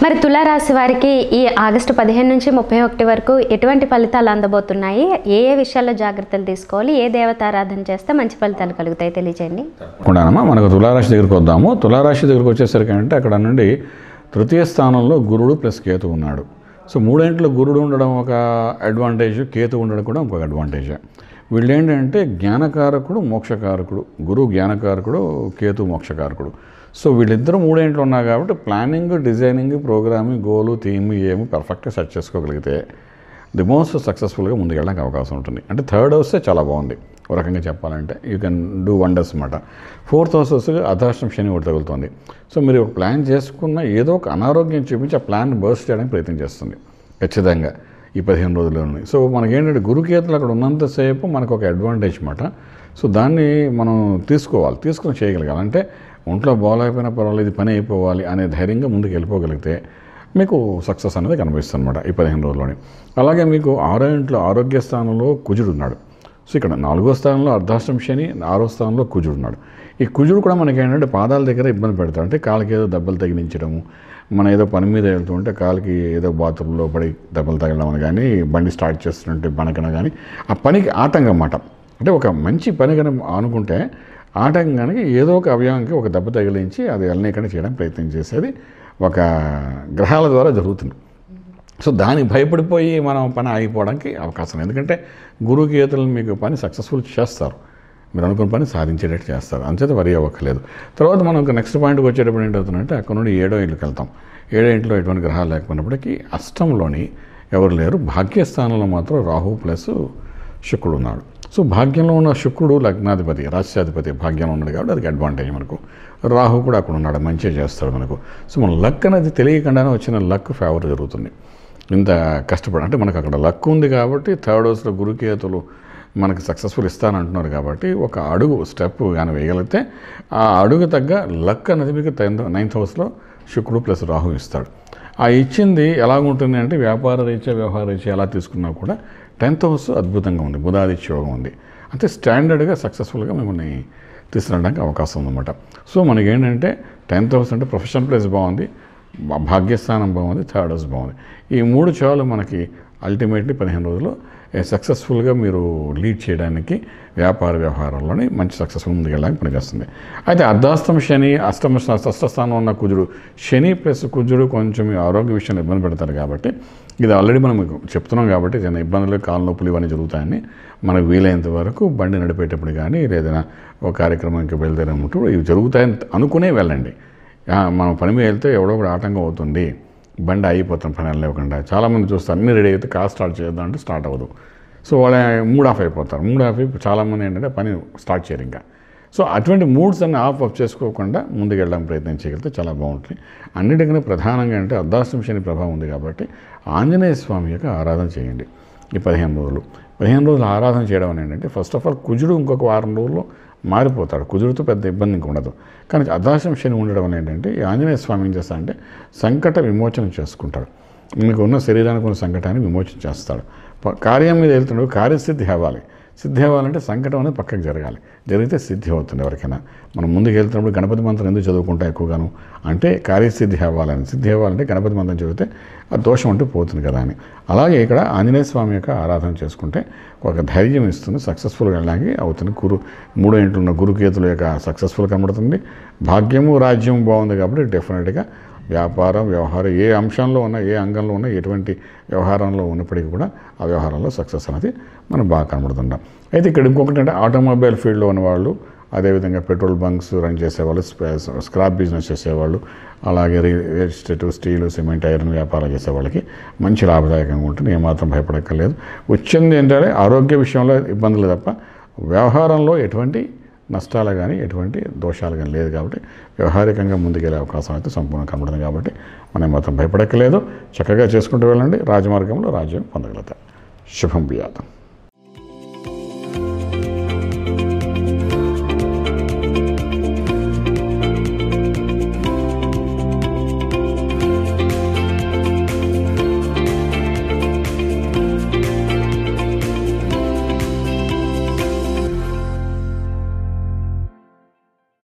మరి తులారాశి వారికి ఈ ఆగస్టు పదిహేను నుంచి ముప్పై ఒకటి వరకు ఎటువంటి ఫలితాలు అందబోతున్నాయి ఏ ఏ విషయాల్లో జాగ్రత్తలు తీసుకోవాలి ఏ దేవతారాధన చేస్తే మంచి ఫలితాలు కలుగుతాయి తెలియజేయండి తప్పకుండానమ్మా మనకు తులారాశి దగ్గరికి వద్దాము తులారాశి దగ్గరికి వచ్చేసరికి అంటే అక్కడ నుండి తృతీయ స్థానంలో గురుడు ప్లస్ కేతు ఉన్నాడు సో మూడేంట్లో గురుడు ఉండడం ఒక అడ్వాంటేజ్ కేతు ఉండడం కూడా ఇంకొక అడ్వాంటేజ్ వీళ్ళు ఏంటంటే జ్ఞానకారకుడు మోక్షకారకుడు గురువు జ్ఞానకారకుడు కేతు మోక్షకారకుడు సో వీళ్ళిద్దరూ మూడేంట్లో ఉన్నారు కాబట్టి planning designing programming goal theme ఏమి పర్ఫెక్ట్గా సెట్ చేసుకోగలిగితే ది మోస్ట్ సక్సెస్ఫుల్గా ముందుకెళ్ళడానికి అవకాశం ఉంటుంది అంటే థర్డ్ హౌసే చాలా బాగుంది ఒక రకంగా చెప్పాలంటే యూ కెన్ డూ వండర్స్ అనమాట ఫోర్త్ హౌస్ వస్తే అర్ధాష్టం శని ఒకటి తగులుతుంది సో మీరు ఒక ప్లాన్ చేసుకున్న ఏదో ఒక అనారోగ్యం చూపించి ఆ ప్లాన్ బర్స్ట్ చేయడానికి ప్రయత్నం చేస్తుంది ఖచ్చితంగా ఈ పదిహేను రోజుల్లోనే సో మనకేంటంటే గురుకేతులు అక్కడ ఉన్నంతసేపు మనకు ఒక అడ్వాంటేజ్ అనమాట సో దాన్ని మనం తీసుకోవాలి తీసుకుని చేయగలగాలి అంటే ఒంట్లో బాగాలేకపోయినా పర్వాలేదు ఇది పని అయిపోవాలి అనే ధైర్యంగా ముందుకు వెళ్ళిపోగలిగితే మీకు సక్సెస్ అనేది కనిపిస్తుంది అనమాట ఈ పదిహేను రోజుల్లోనే అలాగే మీకు ఆరో ఇంట్లో ఆరోగ్య స్థానంలో కుజుడు ఉన్నాడు సో ఇక్కడ నాలుగో స్థానంలో అర్ధాష్టం శని ఆరో స్థానంలో కుజుడు ఉన్నాడు ఈ కుజుడు కూడా మనకి ఏంటంటే పాదాల దగ్గర ఇబ్బంది పెడతాడు అంటే కాళ్ళకి ఏదో దెబ్బలు తగిలించడము మన ఏదో పని మీద వెళ్తుంటే కాలుకి ఏదో బాత్రూంలో పడి దెబ్బలు తగలడం అని కానీ బండి స్టార్ట్ చేస్తుంటే బనకన కానీ ఆ పనికి ఆటంకం అన్నమాట అంటే ఒక మంచి పని కనుక అనుకుంటే ఆటంకానికి ఏదో ఒక అవయవానికి ఒక దెబ్బ తగిలించి అది వెళ్ళనీయకుండా చేయడానికి ప్రయత్నం చేసేది ఒక గ్రహాల ద్వారా జరుగుతుంది సో దానికి భయపడిపోయి మనం పని ఆగిపోవడానికి అవకాశం ఉంది. ఎందుకంటే గురుకేతులను మీకు పని సక్సెస్ఫుల్ చేస్తారు మీరు అనుకున్న పని సాధించేటట్టు చేస్తారు అంచేత వరి అవ్వక్కర్లేదు తర్వాత మనం నెక్స్ట్ పాయింట్కి వచ్చేటప్పుడు ఏంటవుతుందంటే అక్కడ నుండి ఏడో ఇంట్లోకి వెళ్తాం ఏడో ఇంట్లో ఎటువంటి గ్రహాలు లేకపోయినప్పటికీ అష్టంలోని ఎవరు లేరు భాగ్యస్థానంలో మాత్రం రాహు ప్లస్ శుక్రుడు ఉన్నాడు సో భాగ్యంలో ఉన్న శుక్రుడు లగ్నాధిపతి రాష్ట్రాధిపతి భాగ్యంలో ఉన్నాడు కాబట్టి అది అడ్వాంటేజ్ మనకు రాహు కూడా అక్కడ ఉన్నాడు మంచిగా చేస్తాడు మనకు సో మన లక్ అనేది తెలియకుండానే వచ్చిన లక్ ఫేవర్ జరుగుతుంది ఇంత కష్టపడి అంటే మనకు అక్కడ లక్ ఉంది కాబట్టి థర్డ్ హౌస్లో గురుకేతులు మనకి సక్సెస్ఫుల్ ఇస్తానంటున్నారు కాబట్టి ఒక అడుగు స్టెప్ కానీ వేయగలిగితే ఆ అడుగు తగ్గ లక్ అనేది మీకు టెన్త్ నైన్త్ హౌస్లో శుక్రుడు ప్లస్ రాహు ఇస్తాడు ఆ ఇచ్చింది ఎలాగుంటుంది అంటే వ్యాపార రీత్యా వ్యవహార రీత్యా ఎలా తీసుకున్నా కూడా టెన్త్ హౌస్ అద్భుతంగా ఉంది బుధాదిత్య యోగం ఉంది అంటే స్టాండర్డ్గా సక్సెస్ఫుల్గా మిమ్మల్ని తీసుకురావడానికి అవకాశం ఉందన్నమాట సో మనకి ఏంటంటే టెన్త్ హౌస్ అంటే ప్రొఫెషనల్ ప్లేస్ బాగుంది భా- భాగ్యస్థానం బాగుంది థర్డ్ హౌస్ బాగుంది ఈ మూడు చాలు మనకి అల్టిమేట్లీ పదిహేను రోజులు సక్సెస్ఫుల్గా మీరు లీడ్ చేయడానికి వ్యాపార వ్యవహారాల్లోని మంచి సక్సెస్ఫుల్ ముందుకెళ్ళడానికి పనిచేస్తుంది అయితే అర్ధాష్టమ శని అష్టమ షష్ఠ స్థానంలో ఉన్న కుజుడు శని ప్లస్ కుజుడు కొంచెం ఈ ఆరోగ్య విషయంలో ఇబ్బంది పెడతారు కాబట్టి ఇది ఆల్రెడీ మనం మీకు చెప్తున్నాం కాబట్టి చిన్న ఇబ్బందులు కాళ్ళ నొప్పులు ఇవన్నీ జరుగుతాయని మనకు వీలైనంత వరకు బండి నడిపేటప్పుడు కానీ లేదైనా ఒక కార్యక్రమానికి బయలుదేరేటప్పుడు ఇవి జరుగుతాయని అనుకునే వెళ్ళండి ఆ, మనం పని మీద వెళ్తే ఎవడో ఒకటి ఆటంకం అవుతుంది బండి అయిపోతాం పని వెళ్ళలేకుండా చాలామంది చూస్తారు అన్ని రెడీ అయితే కార్ స్టార్ట్ చేద్దాం అంటే స్టార్ట్ అవ్వదు సో వాళ్ళ మూడ్ ఆఫ్ అయిపోతారు మూడ్ ఆఫ్ అయిపోయి చాలామంది ఏంటంటే పని స్టార్ట్ చేయరు ఇంకా సో అటువంటి మూడ్స్ అన్ని ఆఫ్ ఆఫ్ చేసుకోకుండా ముందుకు వెళ్ళడానికి ప్రయత్నం చేయగలిగితే చాలా బాగుంటుంది అన్నిటికన్నా ప్రధానంగా అంటే అర్ధాష్టమ శని ప్రభావం ఉంది కాబట్టి ఆంజనేయ స్వామి యొక్క ఆరాధన చేయండి ఈ పదిహేను రోజులు పదిహేను రోజులు ఆరాధన చేయడం అని ఏంటంటే ఫస్ట్ ఆఫ్ ఆల్ కుజుడు ఇంకొక వారం రోజుల్లో మారిపోతాడు కుజుడుతో పెద్ద ఇబ్బంది ఇంక ఉండదు కానీ అర్ధాశం శని ఉండడం వల్ల ఏంటంటే ఈ ఆంజనేయ స్వామి ఏం చేస్తాడంటే సంకట విమోచన చేసుకుంటాడు మీకు ఉన్న శరీరానికి ఉన్న సంకటాన్ని విమోచన చేస్తాడు ప- కార్యం మీద వెళ్తున్నాడు కార్యసిద్ధి అవ్వాలి సిద్ధి అవ్వాలంటే సంకటం అనేది పక్కకు జరగాలి జరిగితే సిద్ధి అవుతుంది ఎవరికైనా మనం ముందుకు వెళ్తున్నప్పుడు గణపతి మంత్రం ఎందుకు చదువుకుంటాం ఎక్కువగాను అంటే కార్యసిద్ధి అవ్వాలని సిద్ధి అవ్వాలంటే గణపతి మంత్రం చదివితే ఆ దోషం అంటూ పోతుంది కదా అని అలాగే ఇక్కడ ఆంజనేయ స్వామి యొక్క ఆరాధన చేసుకుంటే ఒక ధైర్యం ఇస్తుంది సక్సెస్ఫుల్గా వెళ్ళడానికి అవుతుంది గురు మూడో ఇంట్లో ఉన్న గురుకేతుల యొక్క సక్సెస్ఫుల్ కనబడుతుంది భాగ్యము రాజ్యం బాగుంది కాబట్టి డెఫినెట్గా వ్యాపారం వ్యవహారం ఏ అంశంలో ఉన్నా ఏ అంగంలో ఉన్నా ఎటువంటి వ్యవహారంలో ఉన్నప్పటికీ కూడా ఆ వ్యవహారంలో సక్సెస్ అనేది మనం బాగా కనబడుతుంటాం అయితే ఇక్కడ ఇంకొకటి అంటే ఆటోమొబైల్ ఫీల్డ్లో ఉన్న వాళ్ళు అదేవిధంగా పెట్రోల్ బంక్స్ రన్ చేసేవాళ్ళు స్పే- స్క్రాప్ బిజినెస్ చేసేవాళ్ళు అలాగే real estate steel cement iron వ్యాపారం చేసే వాళ్ళకి మంచి లాభదాయకంగా ఉంటుంది ఏమాత్రం భయపడక్కర్లేదు వచ్చింది ఏంటంటే ఆరోగ్య విషయంలో ఇబ్బందులు తప్ప వ్యవహారంలో ఎటువంటి నష్టాలు కానీ ఎటువంటి దోషాలు కానీ లేదు కాబట్టి వ్యవహారికంగా ముందుకెళ్ళే అవకాశం అయితే సంపూర్ణ కనబడుతుంది కాబట్టి మనం మాత్రం భయపడక్కర్లేదు చక్కగా చేసుకుంటూ వెళ్ళండి రాజమార్గంలో రాజ్యం పొందగలుగుతాం శుభం బియాతం